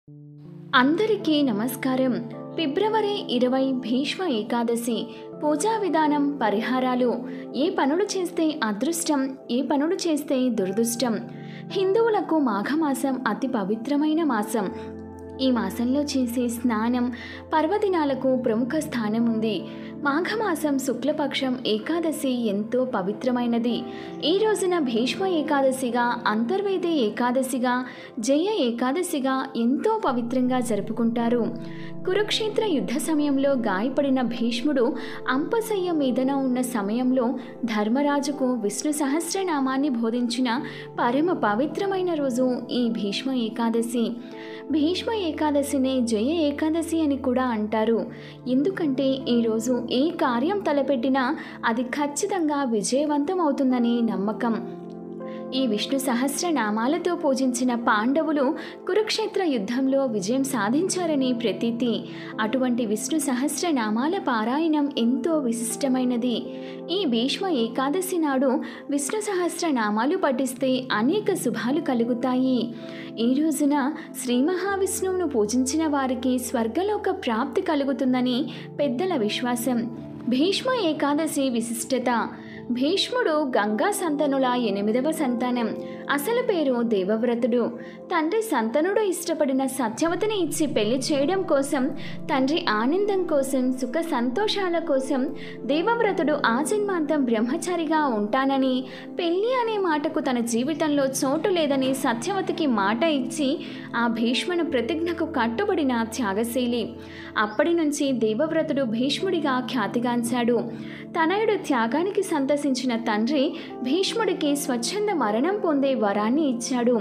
అందరికీ నమస్కారం ఫిబ్రవరి ఇరవై భీష్మ ఏకాదశి పూజా విధానం పరిహారాలు ఏ పనులు చేస్తే అదృష్టం ఏ పనులు చేస్తే దురదృష్టం హిందువులకు మాఘమాసం అతి పవిత్రమైన మాసం ఈ మాసంలో చేసే స్నానం పర్వదినాలకు ప్రముఖ స్థానం ఉంది మాఘమాసం శుక్లపక్షం ఏకాదశి ఎంతో పవిత్రమైనది ఈ రోజున భీష్మ ఏకాదశిగా అంతర్వేది ఏకాదశిగా జయ ఏకాదశిగా ఎంతో పవిత్రంగా జరుపుకుంటారు కురుక్షేత్ర యుద్ధ సమయంలో గాయపడిన భీష్ముడు అంపశయ్య మీదన ఉన్న సమయంలో ధర్మరాజుకు విష్ణు సహస్రనామాన్ని బోధించిన పరమ పవిత్రమైన రోజు ఈ భీష్మ ఏకాదశి భీష్మ ఏకాదశినే జయ ఏకాదశి అని కూడా అంటారు ఎందుకంటే ఈరోజు ఏ కార్యం తలపెట్టినా అది ఖచ్చితంగా విజయవంతం అవుతుందని నమ్మకం ఈ విష్ణు సహస్రనామాలతో పూజించిన పాండవులు కురుక్షేత్ర యుద్ధంలో విజయం సాధించారని ప్రతీతి అటువంటి విష్ణు సహస్రనామాల పారాయణం ఎంతో విశిష్టమైనది ఈ భీష్మ ఏకాదశి నాడు విష్ణు సహస్రనామాలు పఠిస్తే అనేక శుభాలు కలుగుతాయి ఈ రోజున శ్రీ మహావిష్ణువును పూజించిన వారికి స్వర్గలోక ప్రాప్తి కలుగుతుందని పెద్దల విశ్వాసం భీష్మ ఏకాదశి విశిష్టత భీష్ముడు గంగా సంతనుల ఎనిమిదవ సంతానం అసలు పేరు దేవవ్రతుడు తండ్రి సంతనుడు ఇష్టపడిన సత్యవతిని ఇచ్చి పెళ్లి చేయడం కోసం తండ్రి ఆనందం కోసం సుఖ సంతోషాల కోసం దేవవ్రతుడు ఆజన్మాంతం బ్రహ్మచారిగా ఉంటానని పెళ్లి అనే మాటకు తన జీవితంలో చోటు లేదని సత్యవతికి మాట ఇచ్చి ఆ భీష్ముని ప్రతిజ్ఞకు కట్టుబడిన త్యాగశీలి అప్పటి నుంచి దేవవ్రతుడు భీష్ముడిగా ఖ్యాతిగాంచాడు తనయుడు త్యాగానికి సంతసించిన తండ్రి భీష్ముడికి స్వచ్ఛంద మరణం పొందే వరాన్ని ఇచ్చాడు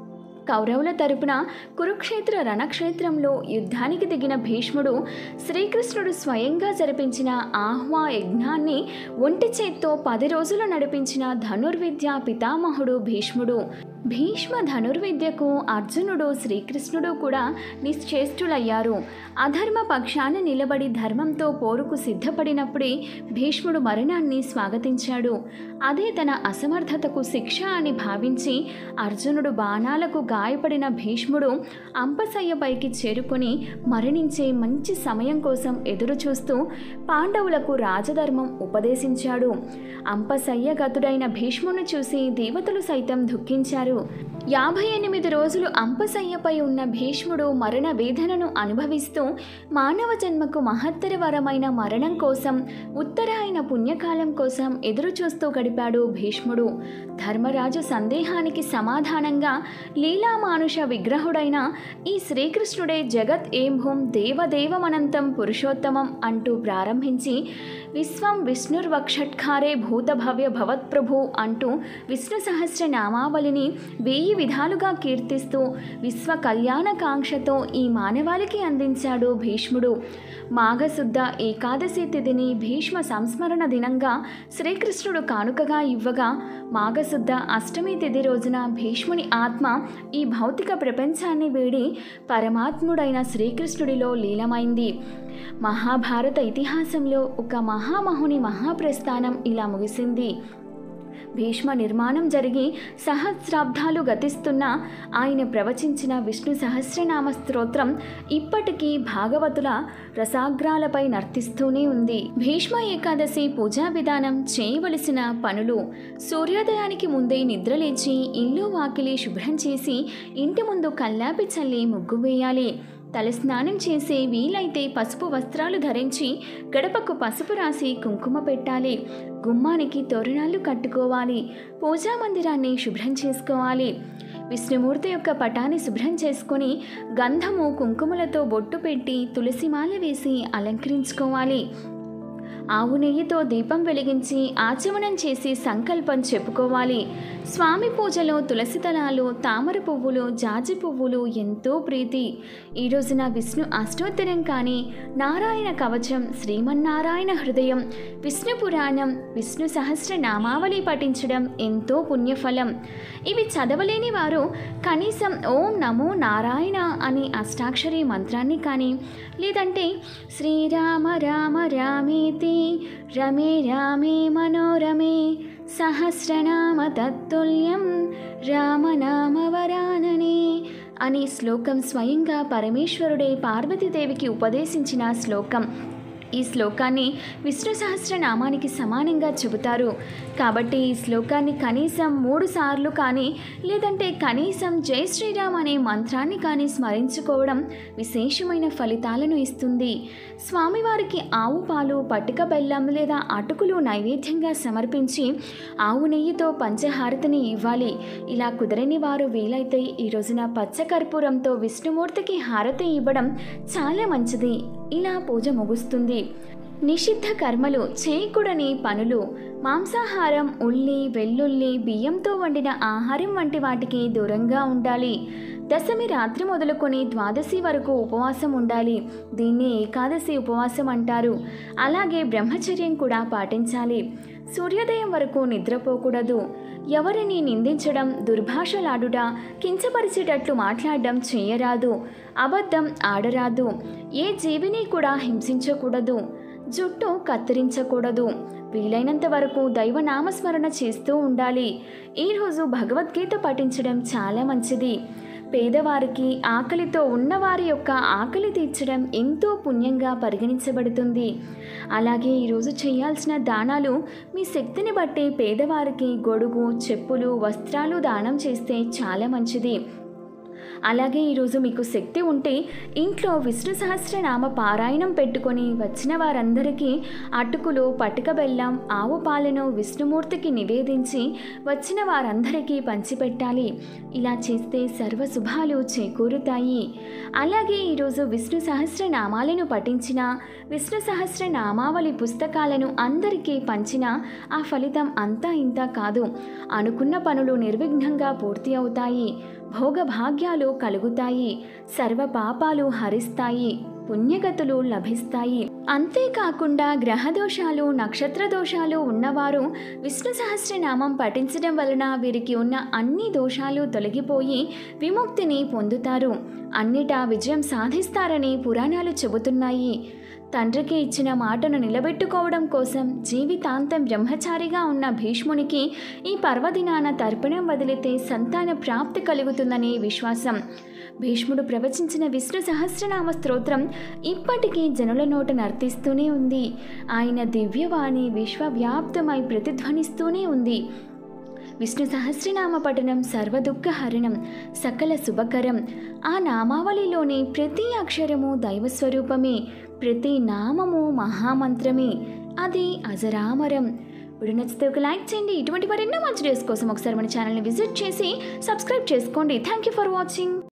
కౌరవుల తరపున కురుక్షేత్ర రణక్షేత్రంలో యుద్ధానికి దిగిన భీష్ముడు శ్రీకృష్ణుడు స్వయంగా జరిపించిన ఆహ్వా యజ్ఞాన్ని ఒంటి చేత్తో పది రోజులు నడిపించిన ధనుర్విద్య పితామహుడు భీష్ముడు భీష్మ ధనుర్విద్యకు అర్జునుడు శ్రీకృష్ణుడు కూడా నిశ్చేష్టులయ్యారు అధర్మ పక్షాన నిలబడి ధర్మంతో పోరుకు సిద్ధపడినప్పుడే భీష్ముడు మరణాన్ని స్వాగతించాడు అదే తన అసమర్థతకు శిక్ష అని భావించి అర్జునుడు బాణాలకు గాయపడిన భీష్ముడు అంపశయ్యపైకి చేరుకొని మరణించే మంచి సమయం కోసం ఎదురుచూస్తూ పాండవులకు రాజధర్మం ఉపదేశించాడు అంపశయ్య గతుడైన భీష్మును చూసి దేవతలు సైతం దుఃఖించారు యాభై ఎనిమిది రోజులు అంపశయ్యపై ఉన్న భీష్ముడు మరణ వేదనను అనుభవిస్తూ మానవ జన్మకు మహత్తర వరమైన మరణం కోసం ఉత్తరాయణ పుణ్యకాలం కోసం ఎదురు చూస్తూ గడిపాడు భీష్ముడు ధర్మరాజు సందేహానికి సమాధానంగా లీలామానుష విగ్రహుడైన ఈ శ్రీకృష్ణుడే జగత్ ఏంభూం దేవదేవమనంతం పురుషోత్తమం అంటూ ప్రారంభించి విశ్వం విష్ణుర్వక్షట్కారే భూతభవ్య భవత్ప్రభు అంటూ విష్ణు సహస్ర నామావళిని వెయ్యి విధాలుగా కీర్తిస్తూ విశ్వ కళ్యాణకాంక్షతో ఈ మానవాళికి అందించాడు భీష్ముడు మాఘశుద్ధ ఏకాదశి తిథిని భీష్మ సంస్మరణ దినంగా శ్రీకృష్ణుడు కానుకగా ఇవ్వగా మాఘశుద్ధ అష్టమి తిథి రోజున భీష్ముని ఆత్మ ఈ భౌతిక ప్రపంచాన్ని వీడి పరమాత్ముడైన శ్రీకృష్ణుడిలో లీలమైంది మహాభారత ఇతిహాసంలో ఒక మహామహుని మహాప్రస్థానం ఇలా ముగిసింది భీష్మ నిర్మాణం జరిగి సహస్రాబ్దాలు గతిస్తున్న ఆయన ప్రవచించిన విష్ణు సహస్రనామ స్తోత్రం ఇప్పటికీ భాగవతుల రసాగ్రాలపై నర్తిస్తూనే ఉంది భీష్మ ఏకాదశి పూజా విధానం చేయవలసిన పనులు సూర్యోదయానికి ముందే నిద్రలేచి ఇల్లు వాకిలి శుభ్రం చేసి ఇంటి ముందు కల్లాపి చల్లి ముగ్గు వేయాలి తలస్నానం చేసి వీలైతే పసుపు వస్త్రాలు ధరించి గడపకు పసుపు రాసి కుంకుమ పెట్టాలి గుమ్మానికి తోరణాలు కట్టుకోవాలి పూజా మందిరాన్ని శుభ్రం చేసుకోవాలి విష్ణుమూర్తి యొక్క పటాన్ని శుభ్రం చేసుకొని గంధము కుంకుమలతో బొట్టు పెట్టి తులసిమాల వేసి అలంకరించుకోవాలి ఆవు నెయ్యితో దీపం వెలిగించి ఆచమనం చేసి సంకల్పం చెప్పుకోవాలి స్వామి పూజలో తులసి దళాలు తామర పువ్వులు జాజి పువ్వులు ఎంతో ప్రీతి ఈ రోజున విష్ణు అష్టోత్తరం కానీ నారాయణ కవచం శ్రీమన్నారాయణ హృదయం విష్ణు పురాణం విష్ణు సహస్ర నామావళి పఠించడం ఎంతో పుణ్యఫలం ఇవి చదవలేని వారు కనీసం ఓం నమో నారాయణ అనే అష్టాక్షరి మంత్రాన్ని కానీ లేదంటే శ్రీరామ రామ రామేతి రమే రామే మనోరమే సహస్రనామ తత్తుల్యం రామనామ వరాననే అనే శ్లోకం స్వయంగా పరమేశ్వరుడే పార్వతీదేవికి ఉపదేశించిన శ్లోకం ఈ శ్లోకాన్ని విష్ణు సహస్రనామానికి సమానంగా చెబుతారు కాబట్టి ఈ శ్లోకాన్ని కనీసం మూడు సార్లు కానీ లేదంటే కనీసం జై శ్రీరామ్ అనే మంత్రాన్ని కానీ స్మరించుకోవడం విశేషమైన ఫలితాలను ఇస్తుంది స్వామివారికి ఆవు పాలు పట్టుక బెల్లం లేదా అటుకులు నైవేద్యంగా సమర్పించి ఆవు నెయ్యితో పంచహారతిని ఇవ్వాలి ఇలా కుదరని వారు వీలైతే ఈ రోజున పచ్చకర్పూరంతో విష్ణుమూర్తికి హారతి ఇవ్వడం చాలా మంచిది ఇలా పూజ ముగుస్తుంది నిషిద్ధ కర్మలు చేయకూడని పనులు మాంసాహారం ఉల్లి వెల్లుల్లి బియ్యంతో వండిన ఆహారం వంటి వాటికి దూరంగా ఉండాలి దశమి రాత్రి మొదలుకొని ద్వాదశి వరకు ఉపవాసం ఉండాలి దీన్ని ఏకాదశి ఉపవాసం అంటారు అలాగే బ్రహ్మచర్యం కూడా పాటించాలి సూర్యోదయం వరకు నిద్రపోకూడదు ఎవరిని నిందించడం దుర్భాషలాడుట కించపరిచేటట్లు మాట్లాడడం చేయరాదు అబద్ధం ఆడరాదు ఏ జీవిని కూడా హింసించకూడదు జుట్టు కత్తిరించకూడదు వీలైనంత వరకు దైవనామస్మరణ చేస్తూ ఉండాలి ఈరోజు భగవద్గీత పఠించడం చాలా మంచిది పేదవారికి ఆకలితో ఉన్నవారి యొక్క ఆకలి తీర్చడం ఎంతో పుణ్యంగా పరిగణించబడుతుంది అలాగే ఈరోజు చేయాల్సిన దానాలు మీ శక్తిని బట్టి పేదవారికి గొడుగు చెప్పులు వస్త్రాలు దానం చేస్తే చాలా మంచిది అలాగే ఈరోజు మీకు శక్తి ఉంటే ఇంట్లో విష్ణు సహస్రనామ పారాయణం పెట్టుకొని వచ్చిన వారందరికీ అటుకులు పటిక బెల్లం ఆవు పాలను విష్ణుమూర్తికి నివేదించి వచ్చిన వారందరికీ పంచిపెట్టాలి ఇలా చేస్తే సర్వ శుభాలు చేకూరుతాయి అలాగే ఈరోజు విష్ణు సహస్రనామాలను పఠించిన విష్ణు సహస్రనామావళి పుస్తకాలను అందరికీ పంచిన ఆ ఫలితం అంతా ఇంత కాదు అనుకున్న పనులు నిర్విఘ్నంగా పూర్తి అవుతాయి భోగభాగ్యాలు కలుగుతాయి సర్వ పాపాలు హరిస్తాయి పుణ్యగతులు లభిస్తాయి అంతేకాకుండా గ్రహదోషాలు నక్షత్ర దోషాలు ఉన్నవారు విష్ణు సహస్రనామం పఠించడం వలన వీరికి ఉన్న అన్ని దోషాలు తొలగిపోయి విముక్తిని పొందుతారు అన్నిటా విజయం సాధిస్తారని పురాణాలు చెబుతున్నాయి తండ్రికి ఇచ్చిన మాటను నిలబెట్టుకోవడం కోసం జీవితాంతం బ్రహ్మచారిగా ఉన్న భీష్మునికి ఈ పర్వదినాన తర్పణం వదిలితే సంతాన ప్రాప్తి కలుగుతుందనే విశ్వాసం భీష్ముడు ప్రవచించిన విష్ణు సహస్రనామ స్తోత్రం ఇప్పటికీ జనుల నోట నర్తిస్తూనే ఉంది ఆయన దివ్యవాణి విశ్వవ్యాప్తమై ప్రతిధ్వనిస్తూనే ఉంది విష్ణు సహస్రనామ పఠనం సర్వదుఃఖహరణం సకల శుభకరం ఆ నామావళిలోని ప్రతి అక్షరము దైవస్వరూపమే ప్రతి నామము మహామంత్రమే అది అజరామరం ఇప్పుడు నచ్చితే ఒక లైక్ చేయండి ఇటువంటి మరెన్నో మంచి డేస్ కోసం ఒకసారి మన ఛానల్ని విజిట్ చేసి సబ్స్క్రైబ్ చేసుకోండి థ్యాంక్ యూ ఫర్ వాచింగ్